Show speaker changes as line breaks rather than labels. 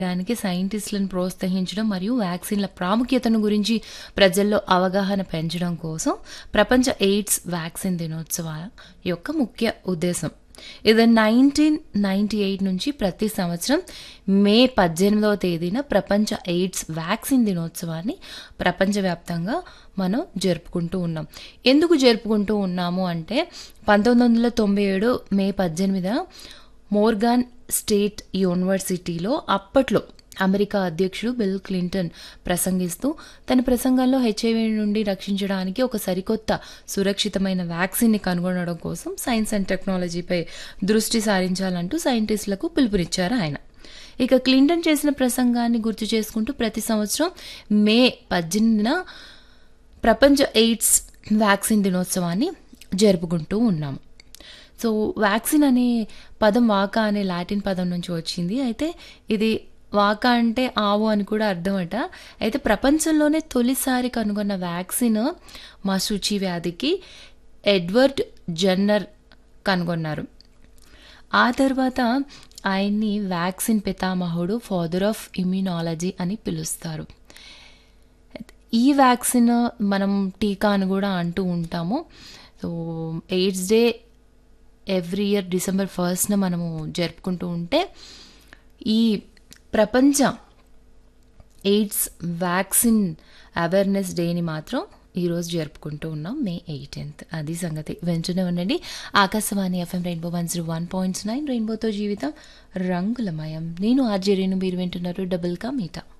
దానికి సైంటిస్టులను ప్రోత్సహించడం మరియు వ్యాక్సిన్ల ప్రాముఖ్యతను గురించి ప్రజల్లో అవగాహన పెంచడం కోసం ప్రపంచ ఎయిడ్స్ వ్యాక్సిన్ దినోత్సవాల యొక్క ముఖ్య ఉద్దేశం ఇది నైన్టీన్ నైంటీ ఎయిట్ నుంచి ప్రతి సంవత్సరం మే పద్దెనిమిదవ తేదీన ప్రపంచ ఎయిడ్స్ వ్యాక్సిన్ దినోత్సవాన్ని ప్రపంచవ్యాప్తంగా మనం జరుపుకుంటూ ఉన్నాం ఎందుకు జరుపుకుంటూ ఉన్నాము అంటే పంతొమ్మిది వందల తొంభై ఏడు మే పద్దెనిమిదిన మోర్గాన్ స్టేట్ యూనివర్సిటీలో అప్పట్లో అమెరికా అధ్యక్షుడు బిల్ క్లింటన్ ప్రసంగిస్తూ తన ప్రసంగంలో హెచ్ఐవి నుండి రక్షించడానికి ఒక సరికొత్త సురక్షితమైన వ్యాక్సిన్ని కనుగొనడం కోసం సైన్స్ అండ్ టెక్నాలజీపై దృష్టి సారించాలంటూ సైంటిస్టులకు పిలుపునిచ్చారు ఆయన ఇక క్లింటన్ చేసిన ప్రసంగాన్ని గుర్తు చేసుకుంటూ ప్రతి సంవత్సరం మే పద్దెనిమిదిన ప్రపంచ ఎయిడ్స్ వ్యాక్సిన్ దినోత్సవాన్ని జరుపుకుంటూ ఉన్నాము సో వ్యాక్సిన్ అనే పదం వాకా అనే లాటిన్ పదం నుంచి వచ్చింది అయితే ఇది వాకా అంటే ఆవు అని కూడా అర్థమట అయితే ప్రపంచంలోనే తొలిసారి కనుగొన్న వ్యాక్సిన్ మసూచి వ్యాధికి ఎడ్వర్డ్ జన్నర్ కనుగొన్నారు ఆ తర్వాత ఆయన్ని వ్యాక్సిన్ పితామహుడు ఫాదర్ ఆఫ్ ఇమ్యూనాలజీ అని పిలుస్తారు ఈ వ్యాక్సిన్ మనం టీకా అని కూడా అంటూ ఉంటాము so AIDS day every year December ఫస్ట్న మనము జరుపుకుంటూ ఉంటే ఈ ప్రపంచ ఎయిడ్స్ వ్యాక్సిన్ అవేర్నెస్ డేని మాత్రం ఈరోజు జరుపుకుంటూ ఉన్నాం మే ఎయిటీన్త్ అది సంగతి వెంటనే ఉండండి Akashvani FM rainbow one zero one points nine రెయిన్బోతో జీవితం రంగులమయం నేను ఆర్జే రేణు మీరు వింటున్నారు డబుల్ కా మీటా